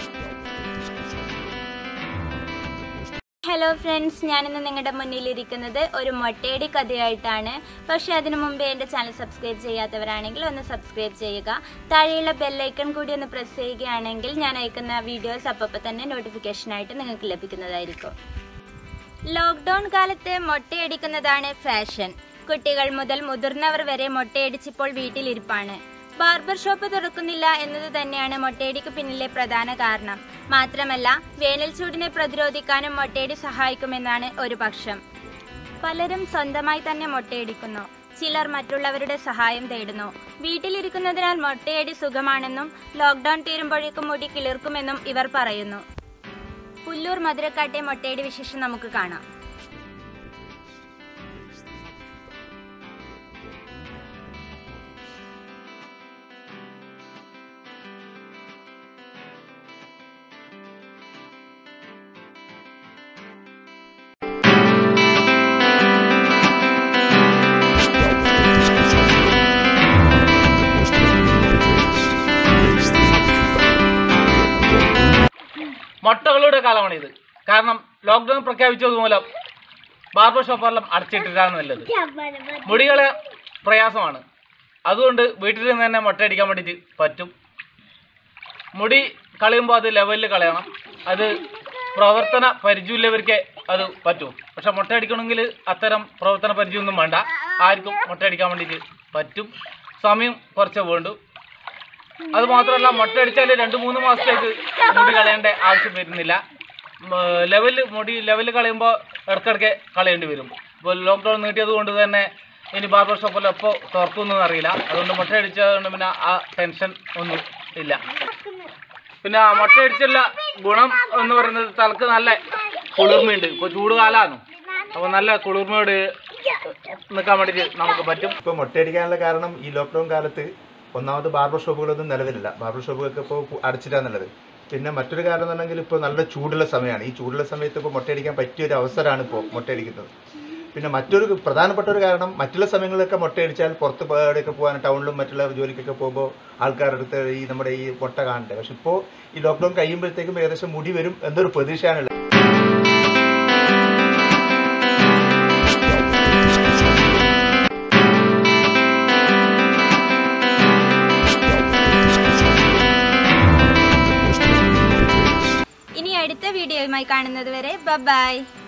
hello friends ഞാനിന്ന് നിങ്ങളുടെ മുന്നിലിരിക്കുന്നത് ഒരു മൊട്ടയടി കഥയായിട്ടാണ് പക്ഷെ അതിനു മുമ്പേ എൻ്റെ ചാനൽ സബ്സ്ക്രൈബ് ചെയ്യാത്തവരാണെങ്കിൽ ഒന്ന് സബ്സ്ക്രൈബ് ചെയ്യുക താഴെയുള്ള ബെല്ലൈക്കൺ കൂടി ഒന്ന് പ്രസ് ചെയ്യുകയാണെങ്കിൽ ഞാൻ അയക്കുന്ന വീഡിയോസ് അപ്പോൾ തന്നെ നോട്ടിഫിക്കേഷനായിട്ട് നിങ്ങൾക്ക് ലഭിക്കുന്നതായിരിക്കും ലോക്ക്ഡൌൺ കാലത്ത് മൊട്ടയടിക്കുന്നതാണ് ഫാഷൻ കുട്ടികൾ മുതൽ മുതിർന്നവർ വരെ മൊട്ടയടിച്ചിപ്പോൾ വീട്ടിലിരിപ്പാണ് ബാർബർ ഷോപ്പ് തുറക്കുന്നില്ല എന്നത് തന്നെയാണ് മൊട്ടയടിക്ക് പിന്നിലെ പ്രധാന കാരണം മാത്രമല്ല വേനൽ ചൂടിനെ പ്രതിരോധിക്കാനും മൊട്ടയടി സഹായിക്കുമെന്നാണ് ഒരു പക്ഷം പലരും സ്വന്തമായി തന്നെ മൊട്ടയടിക്കുന്നു ചിലർ മറ്റുള്ളവരുടെ സഹായം തേടുന്നു വീട്ടിലിരിക്കുന്നതിനാൽ മൊട്ടയടി സുഖമാണെന്നും ലോക്ക്ഡൌൺ തീരുമ്പോഴേക്കും മുടി കിളിർക്കുമെന്നും ഇവർ പറയുന്നു പുല്ലൂർ മധുരക്കാട്ടെ മൊട്ടയടി വിശേഷം നമുക്ക് കാണാം മുട്ടകളുടെ കാലമാണ് ഇത് കാരണം ലോക്ക്ഡൌൺ പ്രഖ്യാപിച്ചത് മൂലം ബാർബർ ഷോപ്പെല്ലാം അടച്ചിട്ടിട്ടാണ് നല്ലത് മുടികളെ പ്രയാസമാണ് അതുകൊണ്ട് വീട്ടിൽ നിന്ന് തന്നെ മുട്ടയടിക്കാൻ വേണ്ടിയിട്ട് പറ്റും മുടി കളയുമ്പോൾ അത് ലെവലിൽ കളയണം അത് പ്രവർത്തന പരിചയമില്ലവർക്ക് അത് പറ്റും പക്ഷെ മുട്ടയടിക്കണമെങ്കിൽ അത്തരം പ്രവർത്തന പരിചയമൊന്നും വേണ്ട ആർക്കും മുട്ടയടിക്കാൻ വേണ്ടിയിട്ട് പറ്റും സമയം കുറച്ച് വേണ്ടു അത് മാത്രമല്ല മുട്ടയടിച്ചാൽ രണ്ട് മൂന്ന് മാസത്തേക്ക് മുടി കളയേണ്ട ആവശ്യം വരുന്നില്ല ലെവല് മുടി ലെവല് കളയുമ്പോൾ ഇടയ്ക്കിടയ്ക്ക് കളയേണ്ടി വരും ഇപ്പോൾ ലോക്ക്ഡൗൺ നീട്ടിയത് കൊണ്ട് തന്നെ ഇനി ബാർബർ ഷോപ്പെല്ലാം എപ്പോൾ തുറക്കുമെന്നൊന്നും അറിയില്ല അതുകൊണ്ട് മുട്ടയടിച്ചതുകൊണ്ട് പിന്നെ ആ ടെൻഷൻ ഒന്നും ഇല്ല പിന്നെ ആ മുട്ടയടിച്ചുള്ള ഗുണം എന്ന് പറയുന്നത് തലക്ക് നല്ല കുളിർമയുണ്ട് ഇപ്പോൾ ചൂട് കാലമാണ് അപ്പോൾ നല്ല കുളിർമയോട് നിൽക്കാൻ വേണ്ടിയിട്ട് നമുക്ക് പറ്റും ഇപ്പോൾ മുട്ടയടിക്കാനുള്ള കാരണം ഈ ലോക്ക്ഡൗൺ കാലത്ത് ഒന്നാമത് ബാർബർ ഷോപ്പുകളൊന്നും നിലവിലില്ല ബാർബർ ഷോപ്പുകൾക്ക് ഇപ്പോൾ അടച്ചിട്ടാന്നുള്ളത് പിന്നെ മറ്റൊരു കാരണം എന്ന് പറഞ്ഞെങ്കിൽ ഇപ്പോൾ നല്ല ചൂടുള്ള സമയമാണ് ഈ ചൂടുള്ള സമയത്ത് ഇപ്പോൾ മുട്ടയടിക്കാൻ പറ്റിയ ഒരു അവസരമാണ് ഇപ്പോൾ മുട്ടയടിക്കുന്നത് പിന്നെ മറ്റൊരു പ്രധാനപ്പെട്ട ഒരു കാരണം മറ്റുള്ള സമയങ്ങളിലൊക്കെ മുട്ടയടിച്ചാൽ പുറത്ത് എവിടെയൊക്കെ പോകാൻ ടൗണിലും മറ്റുള്ള ജോലിക്കൊക്കെ പോകുമ്പോൾ ആൾക്കാരുടെ അടുത്ത് ഈ നമ്മുടെ ഈ മുട്ട കാണണ്ടേ പക്ഷെ ഇപ്പോൾ ഈ ലോക്ക്ഡൗൺ കഴിയുമ്പോഴത്തേക്കും ഏകദേശം മുടി വരും എന്നൊരു പ്രതീക്ഷയാണുള്ളത് ഇനി അടുത്ത വീഡിയോയുമായി കാണുന്നത് വരെ ബൈ